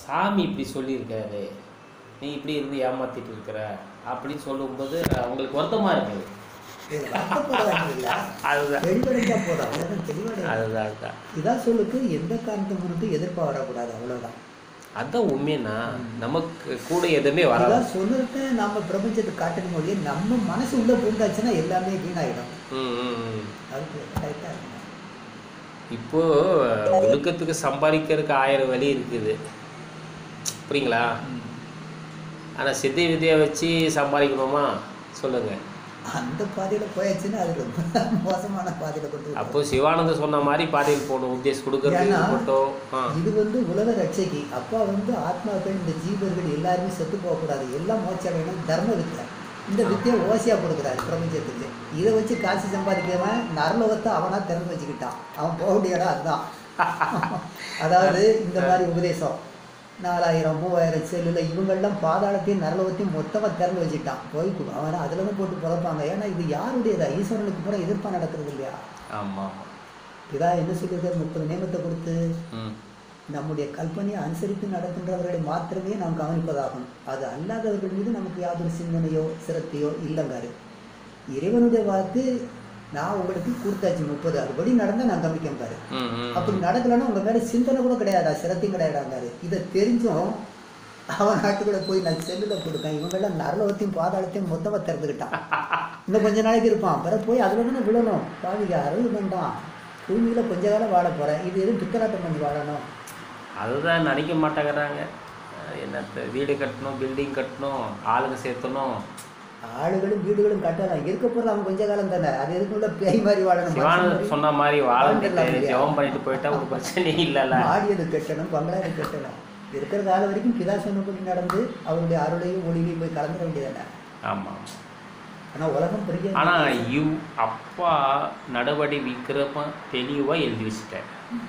சாமி இப்படி சொல்லியிருக்காரு நீ இப்படி இருந்து ஏமாத்திட்டு இருக்கிற அப்படின்னு சொல்லும்போது அவங்களுக்கு வருத்தமாக இருக்குது இது வருத்தப்பட வேண்டியதில்லை. அதுதான் வெளிப்படையா போதும் அவ்வளவுதான் தெளிவாக அதுதான் அதுதான் இதான் சொல்லுக்கு எந்த காரணத்தை முன்னிட்டு எதிர்ப்பா வரக்கூடாது அவ்வளவுதான் அதான் உண்மைன்னா நமக்கு கூட எதுவுமே வராது இதான் சொல்லுறது நம்ம பிரபஞ்சத்தை காட்டணும் மொழியே நம்ம மனசு உள்ள பூந்தாச்சுன்னா எல்லாமே வீணாயிடும் ம் ம் ம் அதுக்கு கரெக்டாக இருக்கணும் இப்போ ஒழுக்கத்துக்கு சம்பாதிக்கிறதுக்கு ஆயிரம் வழி இருக்குது புரியுங்களா ஆனால் சித்தி விதியை வச்சு சம்பாதிக்கணுமா சொல்லுங்க அந்த பாதையில போயாச்சுன்னா அது ரொம்ப மோசமான பாதையில கொண்டு விட்டுரும். அப்போ சிவானந்த சொன்ன மாதிரி பாதையில் போகணும் உத்தேசம் கொடுக்கறது ஏன்னா, போட்டோம் ஆ இது வந்து உலக ரட்சைக்கு அப்பா வந்து ஆத்மாக்கள் இந்த ஜீவர்கள் எல்லாருமே செத்து போகக்கூடாது எல்லாம் மோட்சம் வேணும் தர்ம வித்தை இந்த வித்தியை ஓசியா கொடுக்குறாரு பிரபஞ்சத்துக்கு இதை வச்சு காசு சம்பாதிக்கிறவன் நரலோகத்தை அவனா திறந்து வச்சுக்கிட்டான் அவன் போக வேண்டிய இடம் அதுதான் அதாவது இந்த மாதிரி உபதேசம் நாலாயிரம் மூவாயிரம் செல்லுல இவங்கெல்லாம் பாதாளத்தையும் நரலோகத்தையும் மொத்தமாக திறந்து வச்சுட்டான் போய் கொடு அவனை அதில் தான் போட்டு புறப்பாங்க ஏன்னா இது யாருடையதா ஈஸ்வரனுக்கு பூரா எதிர்ப்பா நடக்கிறது இல்லையா ஆமாம் இதான் என்ன சொல்லியிருக்காரு முப்பது நியமத்தை கொடுத்து ம் நம்முடைய கல்பனையை அனுசரித்து நடக்கின்றவர்களை மாத்திரமே நாம் கவனிப்பதாகும் அது அல்லாதவர்கள் மீது நமக்கு யாதொரு சிந்தனையோ சிரத்தையோ இல்லைங்காரு இறைவனுடைய வாக்கு நான் உங்களுக்கு கொடுத்தாச்சு முப்பது அதுபடி நடந்தால் நான் கவனிக்கம்பாரு ம் ம் அப்படி நடக்கலைன்னா உங்க மேல சிந்தனை கூட கிடையாதா சிரத்தையும் கிடையாதாங்காரு இதை தெரிஞ்சும் அவன் நாட்டுக்குள்ள போய் நான் செல்லுல கொடுக்கேன் இவங்கெல்லாம் நரலவத்தையும் பாதாளத்தையும் மொத்தமா திறந்துக்கிட்டான் இன்னும் கொஞ்ச நாளைக்கு இருப்பான் பிறகு போய் அதுல தானே விழணும் பாவிக அருள் வேண்டாம் பூமியில கொஞ்ச காலம் வாழ போறேன் இது எதுவும் பித்தலாட்டம் பண்ணி வாழணும் அதுதான் நினைக்க மாட்டேங்கிறாங்க அஹ் என்னத்த வீடு கட்டணும் பில்டிங் கட்டணும் ஆளுங்க சேர்த்தணும் ஆளுகளும் வீடுகளும் கட்டலாம் இருக்க போறது அவன் கொஞ்ச காலம் தானே அது எதுக்குள்ள பேய் மாதிரி வாழணும் மனுஷன் சிவானந்த மாதிரி சொன்ன மாதிரி வாழ்ந்துட்டு வாழ்ந்துடலாம் இல்லையா? ஜெபம் பண்ணிட்டு போயிட்டா ஒரு பிரச்சனையும் இல்லைல்ல மாடியது கட்டணும் பங்களாது கட்டணும் இருக்கிற காலம் வரைக்கும் பிதா சொன்னபடி நடந்து அவருடைய அருளையும் ஒளிவையும் போய் கலந்துட வேண்டியதானே ஆமாம் ஆனா உலகம் பெரிய ஆனால் இவ் அப்பா நடவடி விற்கிறப்ப தெளிவாக எழுதி வச்சுட்டேன்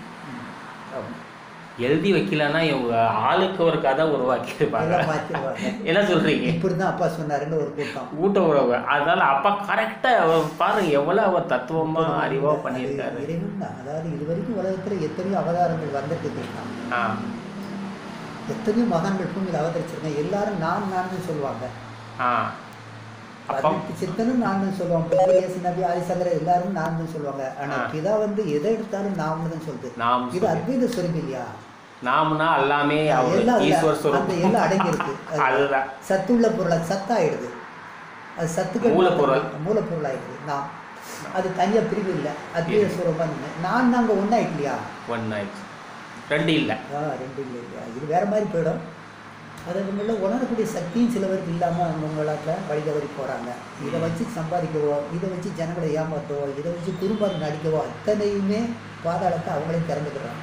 ஆமா. எழுதி வைக்கலன்னா இவங்க ஆளுக்கு ஒரு கதை உருவாக்கியிருப்பாங்க எல்லாம் மாத்திருவாங்க. என்ன சொல்றீங்க இப்படிதான் அப்பா சொன்னாருன்னு ஒரு கூட்டம் ஊட்ட உறவு அதனால அப்பா கரெக்டா பாருங்க எவ்வளவு அவர் தத்துவமா அறிவா பண்ணியிருக்காரு அது இறைவன் தான் அதாவது இது வரைக்கும் உலகத்துல எத்தனையோ அவதாரங்கள் வந்திருக்கு கிருஷ்ணா ஆ எத்தனையோ மகான்கள் பூமியில் அவதரிச்சிருக்கேன் எல்லாரும் நான் நான் சொல்லுவாங்க ஆ அப்பா பதினெட்டு சித்தனும் நான் சொல்லுவாங்க பித்ரேசி நபி ஆதிசங்கர் எல்லாரும் நான் சொல்லுவாங்க ஆனா ஆ. பிதா வந்து எதை எடுத்தாலும் நாம் தான் சொல்லுது நாம் இது சொல்லு. அத்வைத சொருப்பு இல்லையா நாம்னா எல்லாமே அவர் எல்லாம் இல்ல. ஈஸ்வர் அந்த சொரூபம் எல்லாம் அடங்கி இருக்கு அது அதுதான் சத்துள்ள பொருளா சத்தாயிடுது அது சத்துக்கள் மூலப்பொருள். மூலப்பொருள் ஆயிடுது நாம் அது தனியா பிரிவு இல்லை அத்வைத சுரூபம் நான் நாங்க ஒன்னாயிட்டு இல்லையா ஒன் ஆயிடுச்சு ரெண்டு இல்லை ஆ ரெண்டு இல்லை இல்லையா இது வேற மாதிரி போயிடும் அது இவங்கள உணரக்கூடிய சக்தியும் சிலவருக்கு இல்லாமல் அவங்களால வழி தவறி போகிறாங்க இதை வச்சு சம்பாதிக்கவோ இதை வச்சு ஜனங்களை ஏமாற்றவோ இதை வச்சு குறும்பாடு நடிக்கவோ அத்தனையுமே பாதாளத்தை அவங்களே திறந்துக்கிறாங்க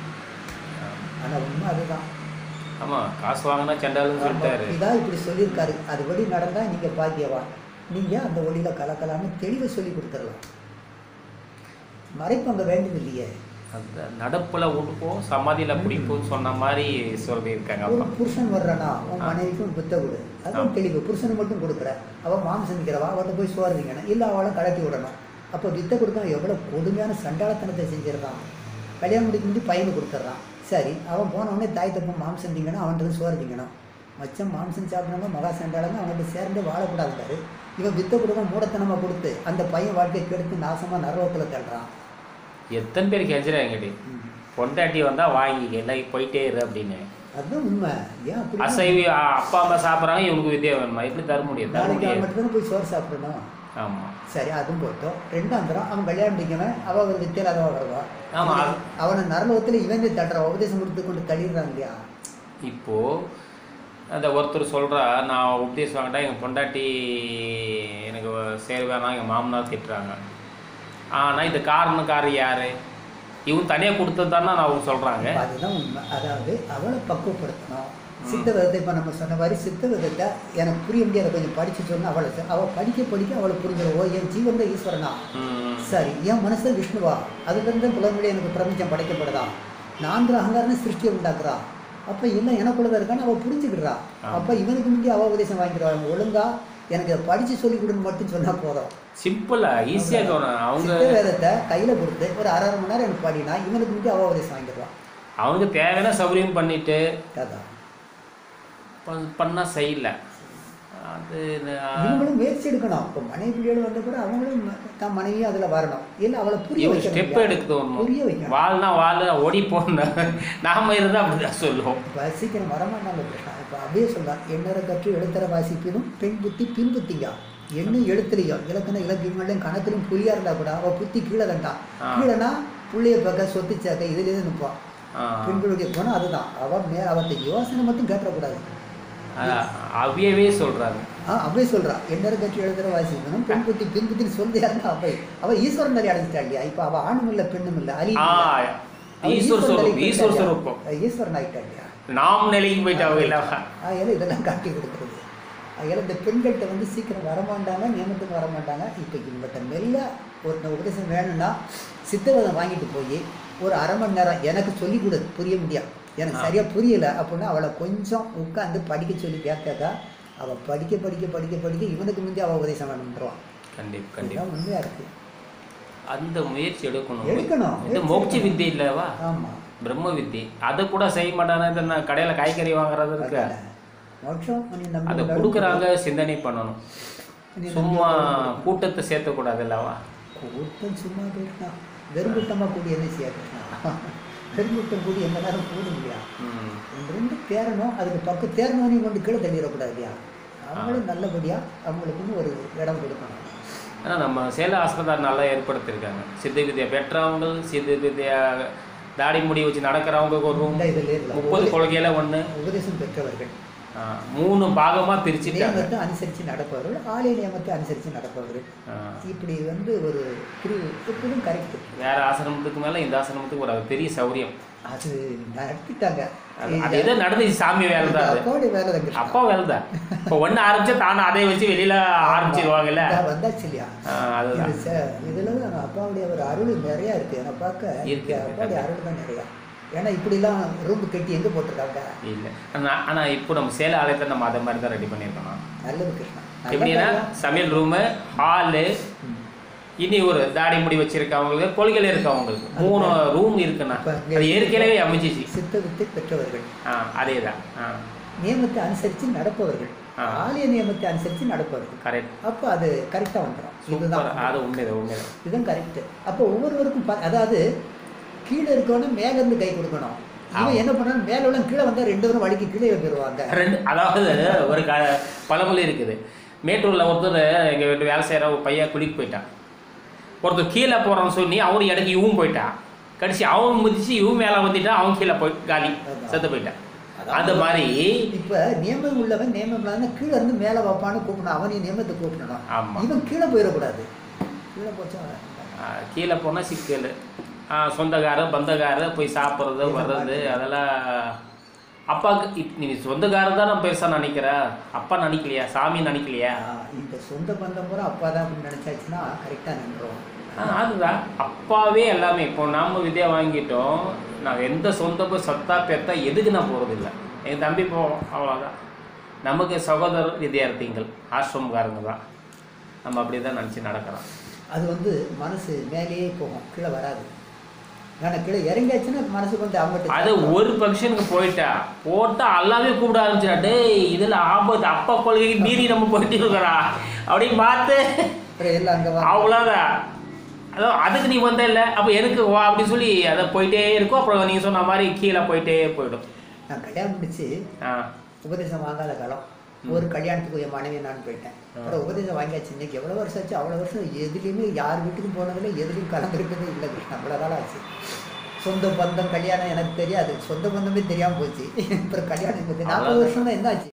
ஆனால் உண்மை அதுதான் ஆமா காசு வாங்கினா செண்டாலும் சொல்லிட்டாரு இதான் இப்படி சொல்லியிருக்காரு அதுபடி நடந்தா நீங்க பாக்கியவா நீங்க அந்த ஒளியில கலக்கலாம்னு தெளிவை சொல்லி கொடுத்துடலாம் மறைப்பு அங்க வேண்டியது இல்லையே அந்த நடப்புல உடுப்போம் சமாதியில பிடிப்போம் சொன்ன மாதிரி சொல்லியிருக்காங்க ஒரு அப்பா புருஷன் வர்றானா உன் ஆ. மனைவிக்கும் வித்த கொடு அதுவும் ஆ. தெளிவு புருஷனை மட்டும் கொடுக்குற அவன் மாம்சம் நிற்கிறவா அவட்ட போய் சோறு திங்கணும் இல்லை அவளை கலட்டி விடணும் அப்போ வித்த கொடுக்க எவ்வளோ கொடுமையான சண்டாளத்தனத்தை செஞ்சிடறான் கல்யாணம் முடிக்க முடி பையனை கொடுத்துட்றான் சரி அவன் போன உடனே தாய் தப்பு மாம்சம் திங்கணும் அவன்கிட்ட சோறு திங்கணும் மச்சம் மாம்சம் சாப்பிடணும் மகா சண்டாளங்க அவன்கிட்ட சேர்ந்து வாழக்கூடாதுக்காரு இவன் வித்த கொடுக்க மூடத்தனமா கொடுத்து அந்த பையன் வாழ்க்கையை கெடுத்து நாசமா நரவத்தில் தள்ளுறான் எத்தனை பேர் கெஞ்சுறாங்கடி பொண்டாட்டி வந்தா வாங்கிக்க இல்லை போயிட்டே இரு அப்படின்னு அதுதான் உண்மை ஏன் அப்படி அசைவி அ, அப்பா அம்மா சாப்பிட்றாங்க இவனுக்கு வித்தியா வேணுமா எப்படி தர முடியும் தர நாளைக்கு அவன் முடியாது மட்டும் போய் சோறு சாப்பிடணும் ஆமா சரி அதுவும் போட்டோம் ரெண்டாம் தரம் அவன் கல்யாணம் பண்ணிக்கவன் அவள் ஒரு வித்தியாதவா வருவா ஆமா. அவனை நரலோகத்தில் இவன் தட்டுறான் உபதேசம் கொடுத்து கொண்டு தள்ளிடுறான் இல்லையா இப்போ அந்த ஒருத்தர் சொல்றா நான் உபதேசம் வாங்கிட்டா எங்கள் பொண்டாட்டி எனக்கு சேர வேணாம் எங்கள் மாமனார் திட்டுறாங்க ஆனால் இது காரணக்காரர் யாரு இவன் தனியாக கொடுத்தது தானே நான் அவங்க சொல்கிறாங்க அப்ப அதுதான் உண்மை அதாவது அவளை பக்குவப்படுத்தணும் சித்த விதத்தை இப்போ நம்ம சொன்ன மாதிரி சித்த விதத்தை எனக்கு புரிய முடியாத கொஞ்சம் படிச்சு சொன்னா அவளை செ- அவள் படிக்க படிக்க அவளை புரிஞ்சிடும் ஓ என் ஜீவன் தான் ஈஸ்வரனா ம் சரி என் மனசு விஷ்ணுவா அதுலேருந்து புலன்வழி எனக்கு பிரபஞ்சம் படைக்கப்படுதா நான்கு அகங்காரம் சிருஷ்டியை உண்டாக்குறா அப்போ எல்லாம் எனக்குள்ளதான் இருக்கான்னு அவள் புரிஞ்சுக்கிடுறா ஆமா. அப்போ இவனுக்கு முந்தி அவ உபதேசம் வாங்கிடுவா இவன் ஒழுங்கா எனக்கு இதை படிச்சு சொல்லி கொடுன்னு மட்டும் சொன்னா போதும் சிம்பிளா ஈஸியாக தோணும் அவங்க சித்த வேதத்தை கையில கொடுத்து ஒரு அரை அரை மணி நேரம் எனக்கு பாடினா இவனுக்கு முந்தி அவ உபதேசம் வாங்கிடுவான் அவனுக்கு தேவையான சௌகரியம் பண்ணிட்டு அதான் ப- பண்ணா செய்யல அது நான் இவங்களும் முயற்சி எடுக்கணும் இப்போ மனைவி பிள்ளைகள் வந்த கூட அவங்களும் தான் மனைவியும் அதுல வரணும் இல்லை அவளை புரிய இவன் வைக்கணும் ஸ்டெப் இல்லையா? எடுக்க புரிய தோணும் வைக்கணும் வாழ்னா வாழ் ஓடி போன நாம இருந்தா அப்படிதான் சொல்லுவோம் இப்போ சீக்கிரம் வரமாட்டாங்க கிருஷ்ணா இப்போ அப்படியே சொல்றான் எண்ணரை கற்று எழுத்தர வாசிப்பினும் பெண் புத்தி பின் புத்திங்க எண்ணும் எழுத்துலையும் இலக்கண இலக்கியங்களையும் கணக்கிலும் புரியா இருந்தா கூட அவ புத்தி கீழே தண்டான் ஆ. கீழேனா புள்ளைய பார்க்க சொத்து சேர்க்க இதுலேயே நிற்பான் ஆ. பெண்களுடைய குணம் அதுதான் அவ மே அவத்த யோசனை மட்டும் கேட்டக்கூடாது அதான், அவ்வியவே சொல்றாங்க ஆ அப்படியே சொல்றா எண்ணரை கற்று எழுத்தர வாசிக்கணும் பெண் புத்தி பின் புத்தின்னு சொல்லியா இருந்தா அவை அவ ஈஸ்வரன் தலை அடைஞ்சிட்டா இல்லையா இப்போ அவ ஆணும் இல்லை பெண்ணும் இல்லை அலி ஆ ஈஸ்வர் சொரூபம் ஈஸ்வர் சொரூபம் ஈஸ்வரன் ஆயிட்டா இல்லையா நாம் நிலைக்கு போயிட்டாங்க இல்ல அதில் இதெல்லாம் காட்டி கொடுக்குறது அதில் இந்த பெண்கள்கிட்ட வந்து சீக்கிரம் வரமாட்டாங்க நியமனத்துக்கு வரமாட்டாங்க இப்போ இவங்ககிட்ட மெல்ல ஒரு உபதேசம் வேணும்னா சித்தவதம் வாங்கிட்டு போய் ஒரு அரை மணி நேரம் எனக்கு சொல்லி கொடு புரிய முடியாது எனக்கு ஆ. சரியாக புரியல அப்படின்னா அவளை கொஞ்சம் உட்காந்து படிக்க சொல்லி கேட்காக்கா அவள் படிக்க படிக்க படிக்க படிக்க இவனுக்கு முந்தைய அவள் உபதேசம் வேணுன்றவான் கண்டிப்பா கண்டிப்பா இதுதான் உண்மையாக இருக்கு அந்த முயற்சி எடுக்கணும் எடுக்கணும். இந்த மோட்ச வித்தை இல்லவா ஆமாம் பிரம்ம வித்தை அதை கூட செய்ய மாட்டானே இந்த நான் கடையில காய்கறி வாங்குறது இருக்கு மோட்சம் நீ நம்பி அதை இருந்தாலும் கொடுக்குறாங்க சிந்தனை பண்ணணும் நீ சும்மா கூட்டத்தை சேர்த்தக்கூடாது இல்லவா கூட்டம் சும்மா கிருஷ்ணா வெறுங்குட்டமாக கூடி என்ன செய்ய கிருஷ்ணா வெறுங்குட்டம் கூடி எந்த நேரம் கூட இல்லையா ம். இந்த ரெண்டு தேரணும் அதுக்கு பக்கம் தேரணும்னு கொண்டு கீழே தள்ளிடக்கூடாது இல்லையா அவங்களும் நல்லபடியாக அவங்களுக்குன்னு ஒரு இடம் கொடுக்கணும் ஆனா நம்ம சேல ஆசிரதார் நல்லா ஏற்படுத்தியிருக்காங்க சித்த வித்யா பெற்றவங்க சித்த வித்யா தாடி முடி வச்சு நடக்கிறவங்களுக்கு ஒரு ரூம் இந்த இதில் இல்லை முப்பது கொள்கையில ஒண்ணு உபதேசம் பெற்றவர்கள் ஆ, மூணு பாகமா பிரிச்சுட்டாங்க நியமத்தை அனுசரித்து நடப்பவர்கள் ஆலய நியமத்தை அனுசரித்து நடப்பவர்கள் ஆ. இப்படி வந்து ஒரு பிரிவு இப்படியும் கரெக்ட் வேற ஆசிரமத்துக்கு மேல இந்த ஆசிரமத்துக்கு ஒரு பெரிய சௌரியம் அது நடத்திட்டாங்க அது அது ஏதோ நடந்துச்சு சாமி வேலை தான் அது அப்பாவுடைய வேலை தான் கிருஷ்ணா. அப்பா வேலை தான் இப்போ ஒன்று ஆரம்பிச்சா தானே அதை வச்சு வெளியில ஆரம்பிச்சிருவாங்கல்ல இதா வந்தாச்சு இல்லையா ஆ, அதுதான் இது ச- இதுல தான் அப்பாவுடைய ஒரு அருள் நிறைய இருக்கு என்னை பார்க்க இருக்கு, இருக்கு. அப்பாவுடைய அருள் தான் நிறையா ஏன்னா இப்படிலாம் ரூம் கட்டி எங்க போட்டிருக்காங்க இல்ல ஆனா ஆனா இப்போ நம்ம சேல ஆலயத்தை நம்ம அதை மாதிரி தான் ரெடி பண்ணியிருக்கணும் நல்லது கிருஷ்ணா நல்ல எப்படின்னா காரியம். சமையல் ரூமு ஹாலு ம். இனி ஒரு தாடி முடி வச்சிருக்கவங்களுக்கு கொள்கையில் இருக்கவங்களுக்கு மூணு ரூம் இருக்குண்ணா இப்ப இங்க- அது ஏற்கனவே அமைஞ்சிச்சு சித்த வித்தை பெற்றவர்கள் ஆ அதே தான் ஆ நியமத்தை அனுசரித்து நடப்பவர்கள் ஆ. ஆலய நியமத்தை அனுசரித்து நடப்பவர்கள் கரெக்ட் அப்போ அது கரெக்டாக வந்துடும் சூப்பர் இதுதான் அது உண்மைதான் உண்மைதான் இதுதான் கரெக்ட் அப்போ ஒவ்வொருவருக்கும் ப- அதாவது கீழே இருக்கவனும் மேல இருந்து கை கொடுக்கணும் இவன் ஆமா. என்ன பண்ணாலும் மேல உள்ள கீழே வந்தா ரெண்டு பேரும் வழிக்கு கீழே போயிருவாங்க ரெண்டு அதாவது ஒரு க பழமொழி இருக்குது மேட்டூரில் ஒருத்தர் எங்கள் வீட்டு வேலை செய்கிற ஒரு பையன் குளிக்க போயிட்டான் ஒருத்தர் கீழே போகிறான்னு சொல்லி அவரு இடக்கு இவன் போயிட்டான் கடைசி அவன் மிதிச்சு இவன் மேலே வந்துட்டான் அவன் கீழே போய் காலி செத்து போயிட்டான் அந்த மாதிரி இப்ப நியமம் உள்ளவன் நியமம் இல்லாத கீழே இருந்து மேல வைப்பான்னு கூப்பிடணும் அவனையும் நியமத்தை கூப்பிடணும் ஆமா. இவன் கீழே போயிடக்கூடாது கீழே போச்சா ஆ, கீழே போனால் சிக்கல் ஆ, சொந்தக்காரர் பந்தக்காரர் போய் சாப்பிட்றது வர்றது அதெல்லாம் அப்பாவுக்கு இப் நீ சொந்தக்காரர் தான் நான் பெருசாக நினைக்கிற அப்பா நினைக்கலையா சாமி நினைக்கலையா ஆ, இந்த சொந்த பந்தம் பூரா அப்பா தான் அப்படின்னு நினைச்சாச்சுன்னா கரெக்டா நின்றோம் ஆ, அதுதான் அப்பாவே எல்லாமே இப்போ நாம வித்யா வாங்கிட்டோம் நான் எந்த சொந்த போய் சத்தா பெத்தா எதுக்கு நான் போகிறதில்ல என் தம்பி போவோம் அவ்வளோதான் நமக்கு சகோதர வித்யார்த்திகள் ஆசிரமக்காரங்க தான் நம்ம அப்படி தான் நினச்சி நடக்கிறோம் அது வந்து மனசு மேலேயே போகும் கீழே வராது ஏன்னா கீழே இறங்கியாச்சுன்னா மனசு வந்து அவங்ககிட்ட அது ஒரு ஃபங்க்ஷனுக்கு போயிட்டா போட்டா எல்லாமே கூப்பிட ஆரம்பிச்சிடா டேய் இதில் ஆபத்து அப்பா கொள்கைக்கு மீறி நம்ம போயிட்டு இருக்கிறா அப்படின்னு பார்த்து அப்புறம் எல்லாம் அங்கே வா அவ்வளோதான் அதான் அதுக்கு நீ வந்த இல்லை அப்போ எனக்கு வா அப்படின்னு சொல்லி அதை போயிட்டே இருக்கும் அப்புறம் நீங்கள் சொன்ன மாதிரி கீழே போயிட்டே போயிடும் நான் கல்யாணம் முடிச்சு ஆ உபதேசம் வாங்காத காலம் ஒரு கல்யாணத்துக்கு என் மனைவி நான் போயிட்டேன் அப்புறம் உபதேசம் வாங்கியாச்சு இன்னைக்கு எவ்வளோ வருஷம் ஆச்சு அவ்வளோ வருஷம் எதுலேயுமே யார் வீட்டுக்கும் போனதில்லை எதுலேயும் கலந்துருக்கதே இல்லை கிருஷ்ணா அவ்வளோ காலம் ஆச்சு சொந்த பந்தம் கல்யாணம் எனக்கு தெரியாது சொந்த பந்தமே தெரியாமல் போச்சு அப்புறம் கல்யாணம் நாற்பது வருஷம் தான் என்ன ஆச்சு